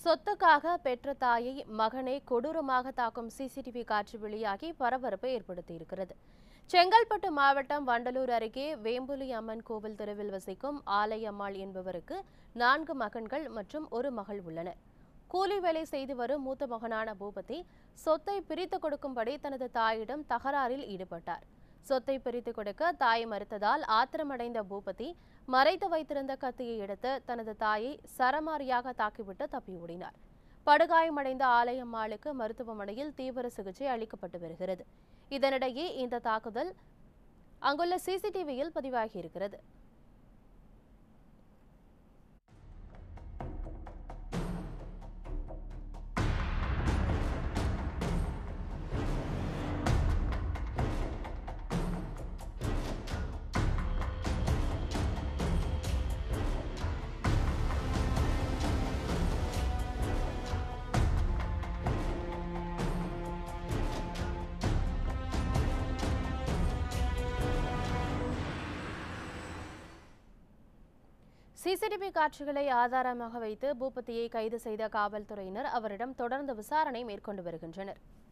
சொத்துக்காக பெற்ற தாயை மகனை கொடூரமாக தாக்கும் சிசிடிவி காட்சி வெளியாகி பரபரப்பை ஏற்படுத்தியிருக்கிறது செங்கல்பட்டு மாவட்டம் வண்டலூர் அருகே வேம்புலி அம்மன் கோவில் தெருவில் வசிக்கும் ஆலையம்மாள் என்பவருக்கு நான்கு மகன்கள் மற்றும் ஒரு மகள் உள்ளனர் கூலி வேலை செய்து வரும் மூத்த மகனான பூபதி சொத்தை பிரித்து கொடுக்கும்படி தனது தாயிடம் தகராறில் ஈடுபட்டார் சொத்தை பிரித்து கொடுக்க தாய் மறுத்ததால் ஆத்திரமடைந்த பூபதி மறைத்து வைத்திருந்த கத்தியை எடுத்து தனது தாயை சரமாரியாக தாக்கிவிட்டு தப்பி ஓடினார் படுகாயமடைந்த ஆலயம்மாளுக்கு மருத்துவமனையில் தீவிர சிகிச்சை அளிக்கப்பட்டு வருகிறது இதனிடையே இந்த தாக்குதல் அங்குள்ள சிசிடிவியில் பதிவாகியிருக்கிறது சிசிடிவி காட்சிகளை ஆதாரமாக வைத்து பூபதியை கைது செய்த காவல்துறையினர் அவரிடம் தொடர்ந்து விசாரணை மேற்கொண்டு வருகின்றனர்